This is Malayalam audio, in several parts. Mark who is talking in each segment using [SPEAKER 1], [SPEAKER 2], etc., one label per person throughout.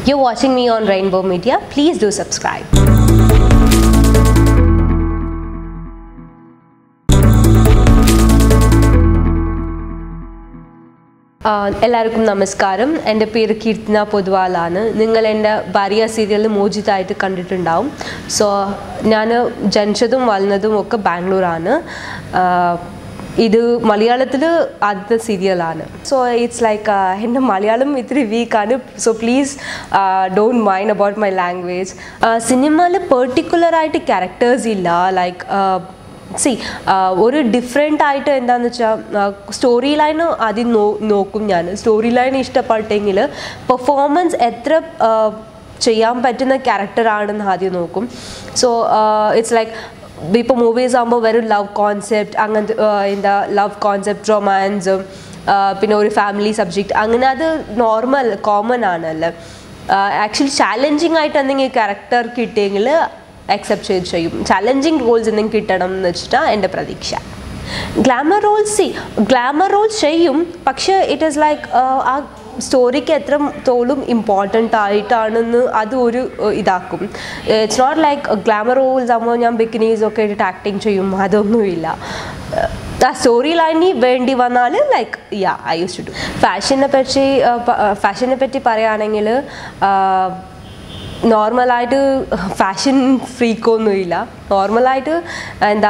[SPEAKER 1] You're watching me on Rainbow Media. Please do subscribe. ആ, എല്ലാവർക്കും നമസ്കാരം എൻ്റെ പേര് കീർത്തന പൊതുവാളാണ് നിങ്ങൾ എൻ്റെ ഭാര്യ സീരിയൽ മോചിതായിട്ട് കണ്ടിട്ടുണ്ടാവും സോ ഞാൻ ജനിച്ചതും വളർന്നതും ഒക്കെ ബാംഗ്ലൂരാണ് ആ, ഇത് മലയാളത്തിൽ ആദ്യത്തെ സീരിയലാണ് സോ ഇറ്റ്സ് ലൈക്ക് എൻ്റെ മലയാളം ഇത്തിരി വീക്കാണ് so please don't mind about my language സിനിമയിൽ പെർട്ടിക്കുലറായിട്ട് ക്യാരക്ടേഴ്സ് ഇല്ല ലൈക്ക് സി ഒരു ഡിഫറെൻ്റ് ആയിട്ട് എന്താണെന്ന് വെച്ചാൽ സ്റ്റോറി ലൈൻ ആദ്യം നോ നോക്കും ഞാൻ സ്റ്റോറി ലൈൻ ഇഷ്ടപ്പെട്ടെങ്കിൽ പെർഫോമൻസ് എത്ര ആ, ചെയ്യാൻ പറ്റുന്ന ക്യാരക്ടറാണെന്ന് ആദ്യം നോക്കും സോ ഇറ്റ്സ് ലൈക്ക് ഇപ്പോൾ മൂവീസ് ആകുമ്പോൾ വെറും ലവ് കോൺസെപ്റ്റ് അങ്ങനത്തെ ആ, എന്താ ലവ് കോൺസെപ്റ്റ് റൊമാൻസും പിന്നെ ഒരു ഫാമിലി സബ്ജക്റ്റ് അങ്ങനെ അത് നോർമൽ കോമൺ ആണല്ലോ ആക്ച്വലി ചാലഞ്ചിങ് ആയിട്ട് എന്തെങ്കിലും ക്യാരക്ടർ കിട്ടിയെങ്കിൽ അക്സെപ്റ്റ് ചെയ്ത് ചെയ്യും ചാലഞ്ചിങ് റോൾസ് എന്തെങ്കിലും കിട്ടണം എന്ന് വെച്ചിട്ടാണ് എൻ്റെ പ്രതീക്ഷ glamour roles see glamour roles ചെയ്യും പക്ഷേ ഇറ്റ് ഈസ് ലൈക്ക് ആ സ്റ്റോറിക്ക് എത്ര തോളും ഇമ്പോർട്ടൻ്റ് ആയിട്ടാണെന്ന് അത് ഒരു ഏഹ്, ഇതാക്കും it's not like glamour roles ആകുമ്പോൾ ഞാൻ ബിക്കിനീസ് ഒക്കെ ഇട്ടിട്ട് ആക്ടിങ് ചെയ്യും അതൊന്നുമില്ല ഏഹ്, ആ സ്റ്റോറി ലൈനിൽ വേണ്ടി വന്നാൽ like yeah I use to do ഫാഷനെ പറ്റി ഫാഷനെ പറ്റി പറയുകയാണെങ്കിൽ നോർമലായിട്ട് ഫാഷൻ ഫ്രീക്കൊന്നുമില്ല നോർമലായിട്ട് എന്താ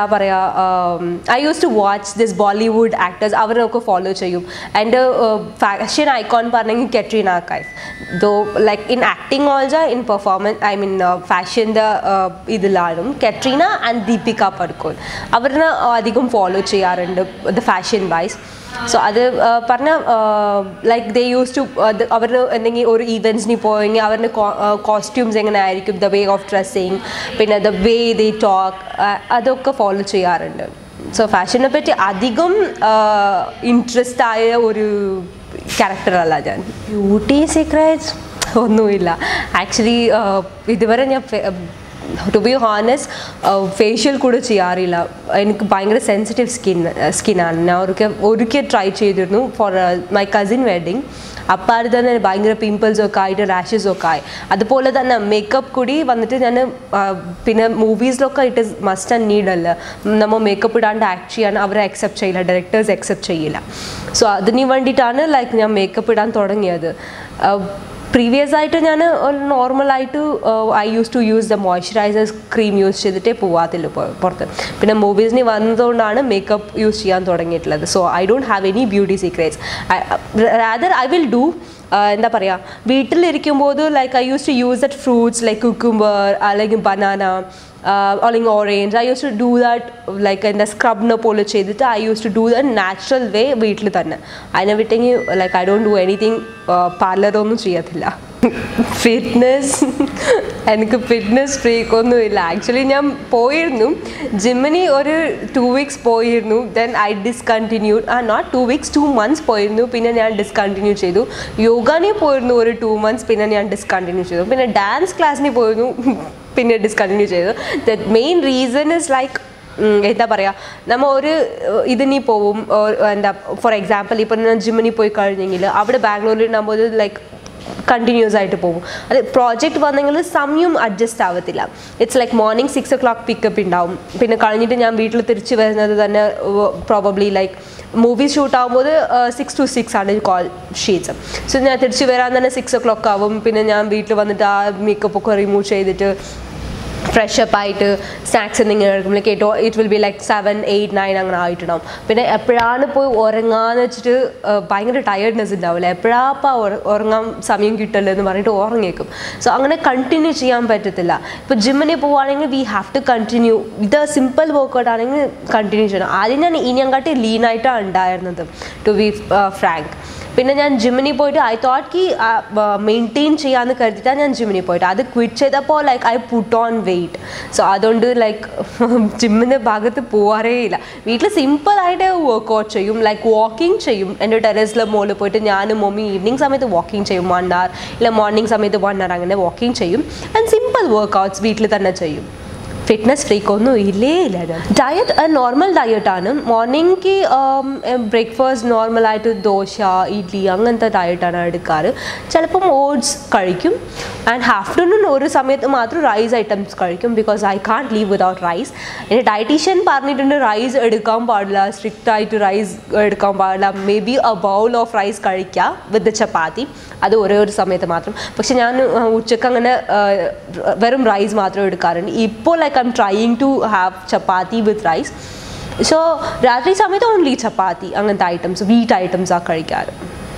[SPEAKER 1] പറയുക I use to watch this Bollywood actors അവരൊക്കെ ഫോളോ ചെയ്യും എൻ്റെ ഫാഷൻ ഐക്കോൺ പറഞ്ഞെങ്കിൽ Katrina Kaif though like in acting also in performance I mean ഫാഷൻ്റെ ഇതിലാണ് കെട്രീന ആൻഡ് ദീപിക പടുക്കോൺ അവരിനെ അധികം ഫോളോ ചെയ്യാറുണ്ട് ദ ഫാഷൻ വൈസ് സോ അത് ആ, പറഞ്ഞ ലൈക്ക് ദേ യൂസ് ടു അവർ എന്തെങ്കിലും ഒരു ഈവൻസിന് പോയെങ്കിൽ അവരുടെ കോസ്റ്റ്യൂംസ് എങ്ങനെ ആയിരിക്കും ദ വേ ഓഫ് ഡ്രസ്സിങ് പിന്നെ ദ വേ ദേ ടോക്ക് അതൊക്കെ ഫോളോ ചെയ്യാറുണ്ട് സോ ഫാഷനെ പറ്റി അധികം ഇൻട്രസ്റ്റ് ആയ ഒരു ക്യാരക്ടറല്ല ഞാൻ ബ്യൂട്ടി സീക്രറ്റ്സ് ഒന്നുമില്ല ആക്ച്വലി ഇതുവരെ ഞാൻ ടു ബി ഹോണസ്റ്റ് ഫേഷ്യൽ കൂടെ ചെയ്യാറില്ല എനിക്ക് ഭയങ്കര സെൻസിറ്റീവ് സ്കിൻ സ്കിന്നാണ് ഞാൻ ഒരിക്കൽ ഒരിക്കൽ ട്രൈ ചെയ്തിരുന്നു ഫോർ മൈ കസിൻ വെഡിങ് അപ്പം തന്നെ ഭയങ്കര പിമ്പിൾസ് ഒക്കെ ആയിട്ട് റാഷസ് ഒക്കെ ആയി അതുപോലെ തന്നെ മേക്കപ്പ് കൂടി വന്നിട്ട് ഞാൻ പിന്നെ മൂവീസിലൊക്കെ it is must and need അല്ല നമ്മൾ മേക്കപ്പ് ഇടാണ്ട് ആക്ട് ചെയ്യാൻ അവരെ അക്സെപ്റ്റ് ചെയ്യില്ല ഡയറക്ടേഴ്സ് അക്സെപ്റ്റ് ചെയ്യില്ല സോ അതിന് വേണ്ടിയിട്ടാണ് ലൈക്ക് ഞാൻ മേക്കപ്പ് ഇടാൻ തുടങ്ങിയത് പ്രീവിയസ് ആയിട്ട് ഞാൻ നോർമലായിട്ട് I use to use the moisturisers cream use ചെയ്തിട്ടേ പോവാത്തില്ല പൊ- പുറത്ത് പിന്നെ മൂവീസിന് വന്നതുകൊണ്ടാണ് മേക്കപ്പ് യൂസ് ചെയ്യാൻ തുടങ്ങിയിട്ടുള്ളത് so I don't have any beauty secrets rather I will do എന്താ പറയുക വീട്ടിലിരിക്കുമ്പോൾ like I use to use that fruits like cucumber അല്ലെങ്കിൽ ബനാന അല്ലെങ്കിൽ orange I use to do that like എന്താ സ്ക്രബിനെ പോലെ ചെയ്തിട്ട് I use to do that natural way വീട്ടിൽ തന്നെ അതിനെ വിട്ടെങ്കിൽ like I don't do anything പാർലറൊന്നും ചെയ്യത്തില്ല ഫിറ്റ്നസ് എനിക്ക് ഫിറ്റ്നസ് ഫ്രീക്കൊന്നുമില്ല ആക്ച്വലി ഞാൻ പോയിരുന്നു ജിമ്മിന് ഒരു ടു വീക്സ് പോയിരുന്നു then I discontinue ah not two weeks two months പോയിരുന്നു പിന്നെ ഞാൻ ഡിസ്കണ്ടിന്യൂ ചെയ്തു യോഗാനെ പോയിരുന്നു ഒരു ടു മന്ത്സ് പിന്നെ ഞാൻ ഡിസ്കണ്ടിന്യൂ ചെയ്തു പിന്നെ ഡാൻസ് ക്ലാസ്സിന് പോയിരുന്നു പിന്നെ ഡിസ്കണ്ടിന്യൂ ചെയ്തു the main reason is like എന്താ പറയുക നമ്മൾ ഒരു ഇതിനി പോവും or എന്താ ഫോർ എക്സാമ്പിൾ ഇപ്പം ഞാൻ ജിമ്മിന് പോയി കഴിഞ്ഞെങ്കിൽ അവിടെ ബാംഗ്ലൂരിൽ നമ്മൾ ലൈക്ക് കണ്ടിന്യൂസ് ആയിട്ട് പോകും അത് പ്രോജക്റ്റ് വന്നെങ്കിൽ സമയം അഡ്ജസ്റ്റ് ആവത്തില്ല it's like morning six o'clock pickup ഉണ്ടാവും പിന്നെ കഴിഞ്ഞിട്ട് ഞാൻ വീട്ടിൽ തിരിച്ച് വരുന്നത് തന്നെ പ്രോബബ്ലി ലൈക്ക് മൂവി ഷൂട്ട് ആകുമ്പോൾ സിക്സ് ടു സിക്സ് ആണ് കോൾ ഷീറ്റ്സ് സോ ഞാൻ തിരിച്ച് വരാൻ തന്നെ സിക്സ് ഒ ക്ലോക്ക് ആവും പിന്നെ ഞാൻ വീട്ടിൽ വന്നിട്ട് ആ മേക്കപ്പ് ഒക്കെ റിമൂവ് ചെയ്തിട്ട് ഫ്രഷ് അപ്പ് ആയിട്ട് സ്നാക്സ് എന്തെങ്കിലും എടുക്കുമ്പോഴേക്ക് ഏറ്റവും it will be like seven eight nine അങ്ങനെ ആയിട്ടുണ്ടാവും പിന്നെ എപ്പോഴാണ് പോയി ഉറങ്ങാന്ന് വെച്ചിട്ട് ആ, ഭയങ്കര ടയർഡ്നെസ് ഉണ്ടാവില്ല എപ്പോഴാപ്പാ ഉറങ്ങാൻ സമയം കിട്ടല്ലോ എന്ന് പറഞ്ഞിട്ട് ഉറങ്ങിയേക്കും സോ അങ്ങനെ കണ്ടിന്യൂ ചെയ്യാൻ പറ്റത്തില്ല ഇപ്പോൾ ജിമ്മിന് പോവുകയാണെങ്കിൽ വി ഹാവ് ടു കണ്ടിന്യൂ ഇത് സിമ്പിൾ വർക്കൗട്ട് ആണെങ്കിൽ കണ്ടിന്യൂ ചെയ്യണം ആദ്യം ഞാൻ ഇനിയങ്കാട്ടി ലീനായിട്ടാണ് ഉണ്ടായിരുന്നത് ടു ബി ഫ്രാങ്ക് പിന്നെ ഞാൻ ജിമ്മിന് പോയിട്ട് ഐ തോട്ട് കി മെയിൻറ്റെയിൻ ചെയ്യാമെന്ന് കരുതിയിട്ടാണ് ഞാൻ ജിമ്മിന് പോയിട്ട് അത് ക്വിറ്റ് ചെയ്തപ്പോൾ like I put on weight so അതുകൊണ്ട് ലൈക്ക് ജിമ്മിൻ്റെ ഭാഗത്ത് പോവാറേ ഇല്ല വീട്ടിൽ സിമ്പിളായിട്ട് വർക്കൗട്ട് ചെയ്യും ലൈക്ക് വാക്കിംഗ് ചെയ്യും എൻ്റെ ടെറസിലെ മുകളിൽ പോയിട്ട് ഞാനും മമ്മി ഈവനിങ് സമയത്ത് വാക്കിംഗ് ചെയ്യും വൺ അവർ ഇല്ല മോർണിംഗ് സമയത്ത് വൺ അവർ അങ്ങനെ വാക്കിംഗ് ചെയ്യും ആൻഡ് സിമ്പിൾ വർക്കൗട്ട്സ് വീട്ടിൽ തന്നെ ചെയ്യും ഫിറ്റ്നസ് ഫ്രീക്ക് ഒന്നും ഇല്ലേ ഇല്ല ഡയറ്റ് നോർമൽ ഡയറ്റാണ് മോർണിംഗ് ബ്രേക്ക്ഫാസ്റ്റ് നോർമലായിട്ട് ദോശ ഇഡ്ഡലി അങ്ങനത്തെ ഡയറ്റാണ് എടുക്കാറ് ചിലപ്പം ഓട്സ് കഴിക്കും ആൻഡ് ആഫ്റ്റർനൂൺ ഒരു സമയത്ത് മാത്രം റൈസ് ഐറ്റംസ് കഴിക്കും because I can't leave without rice എൻ്റെ ഡയറ്റീഷ്യൻ പറഞ്ഞിട്ടുണ്ട് റൈസ് എടുക്കാൻ പാടില്ല സ്ട്രിക്റ്റ് ആയിട്ട് റൈസ് എടുക്കാൻ പാടില്ല may be a bowl of rice കഴിക്കുക വിത്ത് ചപ്പാത്തി അത് ഒരേ ഒരു സമയത്ത് മാത്രം പക്ഷെ ഞാൻ ആ, ഉച്ചക്ക് അങ്ങനെ ആ, വെറും റൈസ് മാത്രം എടുക്കാറുണ്ട് ഇപ്പോൾ like I am trying to have chapati with rice so രാത്രി സമയത്ത് ഓൺലി ചപ്പാത്തി അങ്ങനത്തെ ഐറ്റംസ് വീറ്റ് ഐറ്റംസ് ആ കഴിക്കാറ്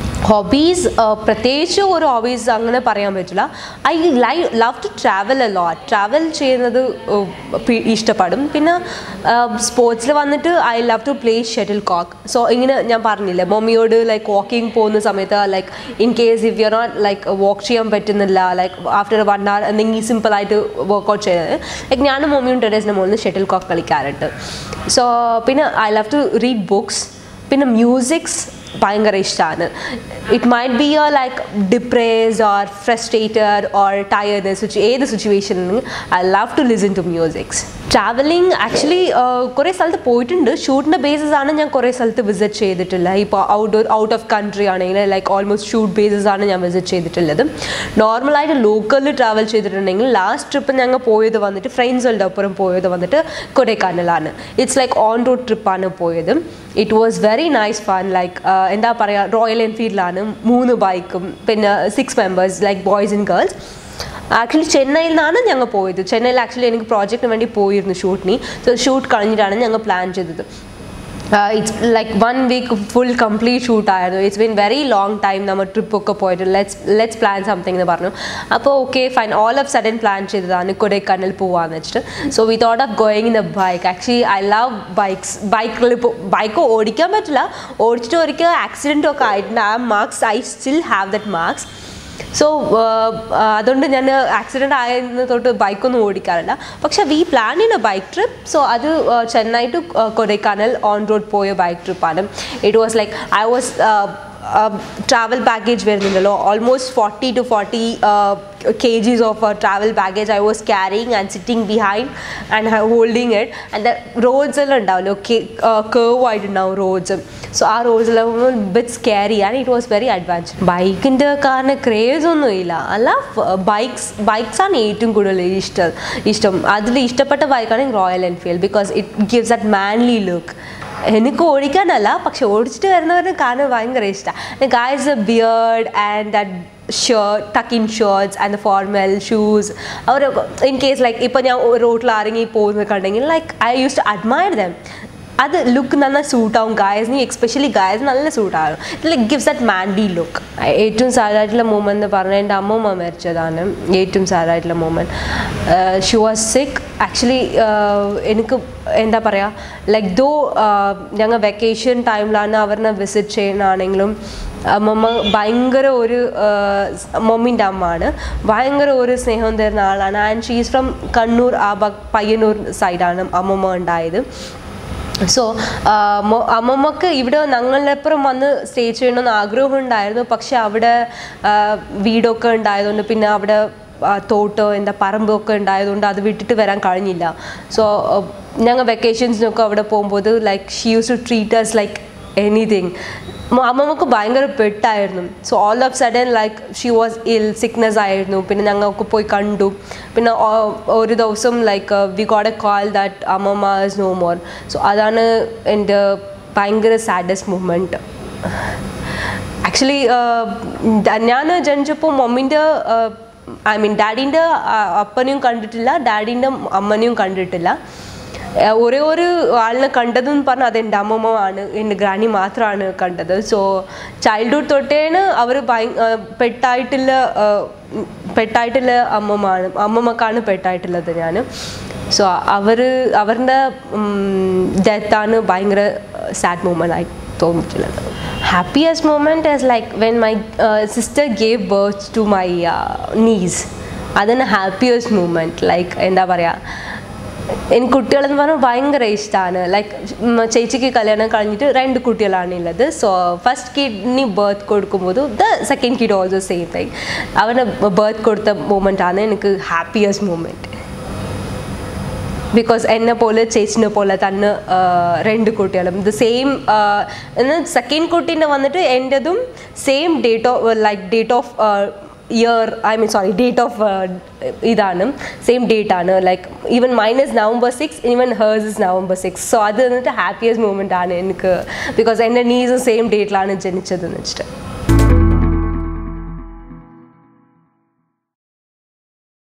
[SPEAKER 1] ഹോബീസ് പ്രത്യേകിച്ച് ഒരു ഹോബീസ് അങ്ങനെ പറയാൻ പറ്റില്ല I li love to travel a lot travel ചെയ്യുന്നത് uh, പി- ഇഷ്ടപ്പെടും പിന്നെ സ്പോർട്സിൽ വന്നിട്ട് I love to play shuttlecock so ഇങ്ങനെ ഞാൻ പറഞ്ഞില്ലേ മമ്മിയോട് ലൈക്ക് വാക്കിംഗ് പോകുന്ന സമയത്ത് like in case if you not like walk ചെയ്യാൻ പറ്റുന്നില്ല ലൈക്ക് ആഫ്റ്റർ വൺ അവർ എന്തെങ്കിലും സിമ്പിളായിട്ട് വർക്കൗട്ട് ചെയ്യുന്നത് ലൈക്ക് ഞാനും മമ്മിയും ടെറേസിൻ്റെ മുകളിൽ ഷട്ടിൽ കോക്ക് കളിക്കാറുണ്ട് സോ പിന്നെ I love to read books പിന്നെ മ്യൂസിക്സ് ഭയങ്കര ഇഷ്ടമാണ് it might be your like depressed or frustrated or tiredness ഏത് സിറ്റുവേഷനിലും I love to listen to musics travelling actually കുറേ സ്ഥലത്ത് പോയിട്ടുണ്ട് ഷൂട്ടിൻ്റെ ബേസിസ് ആണ് ഞാൻ കുറേ സ്ഥലത്ത് വിസിറ്റ് ചെയ്തിട്ടില്ല ഇപ്പോൾ ഔട്ട് ഔട്ട് ഓഫ് കൺട്രി ആണെങ്കിൽ ലൈക്ക് ഓൾമോസ്റ്റ് ഷൂട്ട് ബേസിസ് ആണ് ഞാൻ വിസിറ്റ് ചെയ്തിട്ടുള്ളത് നോർമലായിട്ട് ലോക്കലിൽ ട്രാവൽ ചെയ്തിട്ടുണ്ടെങ്കിൽ ലാസ്റ്റ് ട്രിപ്പ് ഞങ്ങൾ പോയത് വന്നിട്ട് ഫ്രണ്ട്സുകളുടെ ഒപ്പം പോയത് വന്നിട്ട് കൊടൈക്കനാലാണ് ഇറ്റ്സ് ലൈക്ക് ഓൺ റോഡ് ട്രിപ്പാണ് പോയത് it was very nice fun like എന്താ പറയുക റോയൽ എൻഫീൽഡിലാണ് മൂന്ന് ബൈക്കും പിന്നെ six members like boys and girls actually ചെന്നൈയിൽ നിന്നാണ് ഞങ്ങൾ പോയത് ചെന്നൈയിൽ ആക്ച്വലി എനിക്ക് പ്രോജക്റ്റിന് വേണ്ടി പോയിരുന്നു ഷൂട്ടിന് സോ ഷൂട്ട് കഴിഞ്ഞിട്ടാണ് ഞങ്ങൾ പ്ലാൻ ചെയ്തത് it's like one week full complete ഷൂട്ടായിരുന്നു it's been very long time നമ്മൾ ട്രിപ്പൊക്കെ പോയിട്ട് ലെറ്റ്സ് ലെറ്റ്സ് പ്ലാൻ സംതിങ് എന്ന് പറഞ്ഞു അപ്പോൾ okay fine all of sudden plan ചെയ്തതാണ് കൊടൈക്കനൽ പോവാന്ന് വെച്ചിട്ട് so we thought of going in the bike actually I love bikes ബൈക്കിൽ ഇപ്പോൾ ബൈക്ക് ഓടിക്കാൻ പറ്റില്ല ഓടിച്ചിട്ട് ഒരിക്കൽ ആക്സിഡൻ്റ് ഒക്കെ ആയിട്ടുണ്ട് ആ marks I still have that marks so അതുകൊണ്ട് ഞാൻ ആക്സിഡൻ്റ് ആയതിന് തൊട്ട് ബൈക്കൊന്നും ഓടിക്കാറില്ല പക്ഷെ we plan in a bike trip so അത് uh, Chennai to Kodaikanal on road പോയ ബൈക്ക് ട്രിപ്പാണ് it was like I was travel package വരുന്നുണ്ടല്ലോ almost forty to forty K Gs of travel package I was carrying and sitting behind and holding it and roads എല്ലാം ഉണ്ടാവുമല്ലോ കേവ് ആയിട്ടുണ്ടാവും റോഡ്സ് സോ ആ റോഡ്സിലെല്ലാം bit scary and it was very advance ബൈക്കിൻ്റെ കാരണം ക്രേസ് ഒന്നും ഇല്ല അല്ല ബൈക്സ് ബൈക്സ് ആണ് ഏറ്റവും കൂടുതൽ ഇഷ്ടം ഇഷ്ടം അതിൽ ഇഷ്ടപ്പെട്ട ബൈക്കാണ് Royal Enfield because it gives that manly look എനിക്ക് ഓടിക്കാനല്ല പക്ഷെ ഓടിച്ചിട്ട് വരുന്നവരെ കാണാൻ ഭയങ്കര ഇഷ്ടമാണ് guys a beard and that shirt tuck in shirts and formal shoes അവർ ഇൻ കേസ് ലൈക്ക് ഇപ്പോൾ ഞാൻ റോട്ടിൽ ഇറങ്ങി പോകുന്നത് കണ്ടെങ്കിൽ like I use to admire them അത് ലുക്ക് നന്നായി സൂട്ടാവും ഗായസിന് എസ്പെഷ്യലി ഗായസ് നല്ല സൂട്ടാകും it like gives that manly look ഏറ്റവും സാഡായിട്ടുള്ള മൂമെന്റ് എന്ന് പറഞ്ഞാൽ എൻ്റെ അമ്മമ്മ മരിച്ചതാണ് ഏറ്റവും സാഡായിട്ടുള്ള moment she was sick actually എനിക്ക് എന്താ പറയുക ലൈക്ക് ദോ ഞങ്ങൾ വെക്കേഷൻ ടൈമിലാണ് അവരെ വിസിറ്റ് ചെയ്യുന്നതാണെങ്കിലും അമ്മമ്മ ഭയങ്കര ഒരു മമ്മീൻ്റെ അമ്മയാണ് ഭയങ്കര ഒരു സ്നേഹം തരുന്ന ആളാണ് ആൻഡ് ഷീസ് ഫ്രം കണ്ണൂർ ആ ബ പയ്യന്നൂർ സൈഡാണ് അമ്മമ്മ ഉണ്ടായത് സോ അമ്മമ്മക്ക് ഇവിടെ ഞങ്ങളിലപ്പുറം വന്ന് സ്റ്റേ ചെയ്യണമെന്ന് ആഗ്രഹം ഉണ്ടായിരുന്നു പക്ഷെ അവിടെ ആ, വീടൊക്കെ ഉണ്ടായതുകൊണ്ട് പിന്നെ അവിടെ ആ, തോട്ടോ എന്താ പറമ്പൊക്കെ ഉണ്ടായതുകൊണ്ട് അത് വിട്ടിട്ട് വരാൻ കഴിഞ്ഞില്ല സോ ഞങ്ങൾ വെക്കേഷൻസിനൊക്കെ അവിടെ പോകുമ്പോൾ like she use to treat us like anything അമ്മമ്മക്ക് ഭയങ്കര പെട്ടായിരുന്നു so all of sudden like she was ill sickness ആയിരുന്നു പിന്നെ ഞങ്ങൾക്ക് പോയി കണ്ടു പിന്നെ ഓ- ഒരു ദിവസം like we got a call that അമ്മമ്മ ഇസ് നോ മോർ സോ അതാണ് എൻ്റെ ഭയങ്കര സാഡസ്റ്റ് മൂമെൻറ്റ് ആക്ച്വലി ഞാൻ ജനിച്ചപ്പോൾ മമ്മിൻ്റെ ഐ മീൻ ഡാഡീൻ്റെ അപ്പനെയും കണ്ടിട്ടില്ല ഡാഡീൻ്റെ അമ്മനെയും കണ്ടിട്ടില്ല ഏഹ് ഒരേ ഒരു ആളിനെ കണ്ടതെന്ന് പറഞ്ഞാൽ അത് എൻ്റെ അമ്മമ്മയാണ് എൻ്റെ ഗ്രാനി മാത്രമാണ് കണ്ടത് സോ ചൈൽഡ്ഹുഡ് തൊട്ടേണ് അവർ ഭയ ഏഹ് പെട്ടായിട്ടുള്ള ഏഹ് ഉം പെട്ടായിട്ടുള്ള അമ്മമ്മയാണ് അമ്മമ്മക്കാണ് പെട്ടായിട്ടുള്ളത് ഞാൻ സോ അവർ അവരുടെ ഡെത്താണ് ഭയങ്കര സാഡ് മൂമെൻ്റ് ആയി തോന്നിയിട്ടുള്ളത് happiest moment is like when my sister gave birth to my niece അതാണ് ഹാപ്പിയസ്റ്റ് മൂമെൻറ്റ് ലൈക്ക് എന്താ പറയുക എനിക്ക് കുട്ടികളെന്ന് പറഞ്ഞാൽ ഭയങ്കര ഇഷ്ടമാണ് ലൈക്ക് ചേച്ചിക്ക് കല്യാണം കഴിഞ്ഞിട്ട് രണ്ട് കുട്ടികളാണ് ഉള്ളത് സോ ഫസ്റ്റ് കിഡിന് ബർത്ത് കൊടുക്കുമ്പോൾ the second kid also same thing അവന് ബർത്ത് കൊടുത്ത മൂമെൻ്റ് ആണ് എനിക്ക് ഹാപ്പിയസ്റ്റ് മൂമെൻറ്റ് ബിക്കോസ് എന്നെ പോലെ ചേച്ചിനെ പോലെ തന്നെ ആ, രണ്ട് കുട്ടികളും ദ സെയിം സെക്കൻഡ് കുട്ടീൻ്റെ വന്നിട്ട് എൻ്റെതും same date of like date of year I mean sorry date of ഇതാണ് സെയിം ഡേറ്റ് ആണ് like even minus November six even hers is November six so അത് വന്നിട്ട് ഹാപ്പിയസ്റ്റ് മൂമെൻ്റ് ആണ് എനിക്ക് ബിക്കോസ് എൻ്റെ നീസ് സെയിം ഡേറ്റിലാണ് ജനിച്ചതെന്ന് വെച്ചിട്ട്